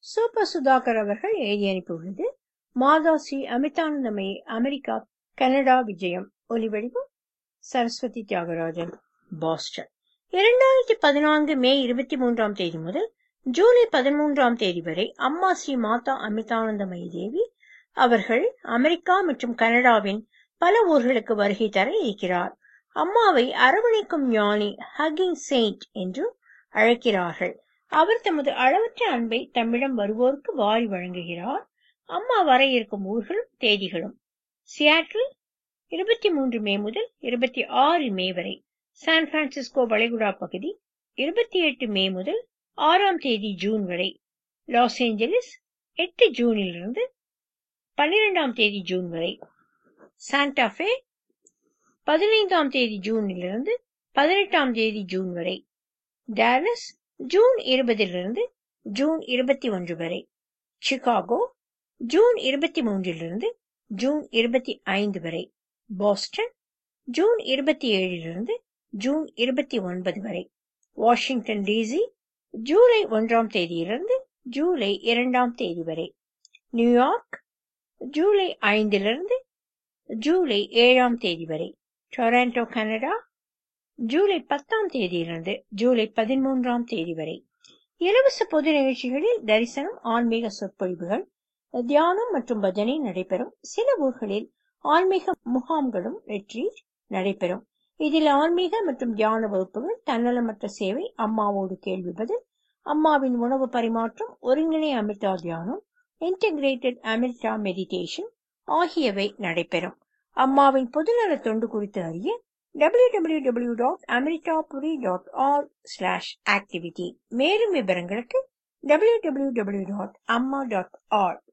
super Sudhakar அவர்கள் எழுதி அனுப்பியுள்ளது மாதா ஸ்ரீ அமிர்தானந்தமயி அமெரிக்கா கனடா விஜயம் ஒலிவடிவம் சரஸ்வதி தியாகராஜன் பாஸ்டன் இரண்டாயிரத்தி பதினான்கு மே இருபத்தி மூன்றாம் தேதி முதல் ஜூலை பதிமூன்றாம் தேதி வரை அம்மா ஸ்ரீ மாதா அமிர்தானந்தமயி தேவி அவர்கள் அமெரிக்கா மற்றும் கனடாவின் பல ஊர்களுக்கு வருகை தர இருக்கிறார் அம்மாவை அரவணைக்கும் ஞானி ஹக்கிங் செயின்ட் என்றும் அழைக்கிறார்கள் அவர் தமது அளவற்ற அன்பை தம்மிடம் வருவோருக்கு வாரி வழங்குகிறார் அம்மா வர இருக்கும் ஊர்களும் தேதிகளும் சியாட்டில் இருபத்தி மூன்று மே முதல் இருபத்தி ஆறு மே வரை சான் பிரான்சிஸ்கோ வளைகுடா பகுதி இருபத்தி எட்டு மே முதல் ஆறாம் தேதி ஜூன் வரை லாஸ் ஏஞ்சலிஸ் எட்டு ஜூனிலிருந்து பன்னிரெண்டாம் தேதி ஜூன் வரை சாண்டாஃபே பதினைந்தாம் தேதி ஜூனிலிருந்து பதினெட்டாம் தேதி ஜூன் வரை டாலஸ் ஜூன் இருபதிலிருந்து ஜூன் இருபத்தி ஒன்று வரை சிகாகோ ஜூன் இருபத்தி மூன்றிலிருந்து ஜூன் இருபத்தி ஐந்து வரை பாஸ்டன் ஜூன் இருபத்தி ஏழிலிருந்து ஜூன் இருபத்தி ஒன்பது வரை வாஷிங்டன் டிசி ஜூலை ஒன்றாம் தேதியிலிருந்து ஜூலை இரண்டாம் தேதி வரை நியூயார்க் ஜூலை ஐந்திலிருந்து ஜூலை ஏழாம் தேதி வரை டொராண்டோ கனடா ஜூலை பத்தாம் தேதியிலிருந்து ஜூலை பதிமூன்றாம் தேதி வரை இலவச பொது நிகழ்ச்சிகளில் தரிசனம் ஆன்மீக சொற்பொழிவுகள் தியானம் மற்றும் பஜனை நடைபெறும் சில ஊர்களில் ஆன்மீக முகாம்களும் ரெட்ரீட் நடைபெறும் இதில் ஆன்மீக மற்றும் தியான வகுப்புகள் தன்னலமற்ற சேவை அம்மாவோடு கேள்வி பதில் அம்மாவின் உணவு பரிமாற்றம் ஒருங்கிணை அமிர்தா தியானம் இன்டகிரேட்டட் அமிர்தா மெடிடேஷன் ஆகியவை நடைபெறும் அம்மாவின் பொதுநல தொண்டு குறித்து அறிய www.amritapuri.org/activity மேலும் விவரங்களுக்கு www.amma.org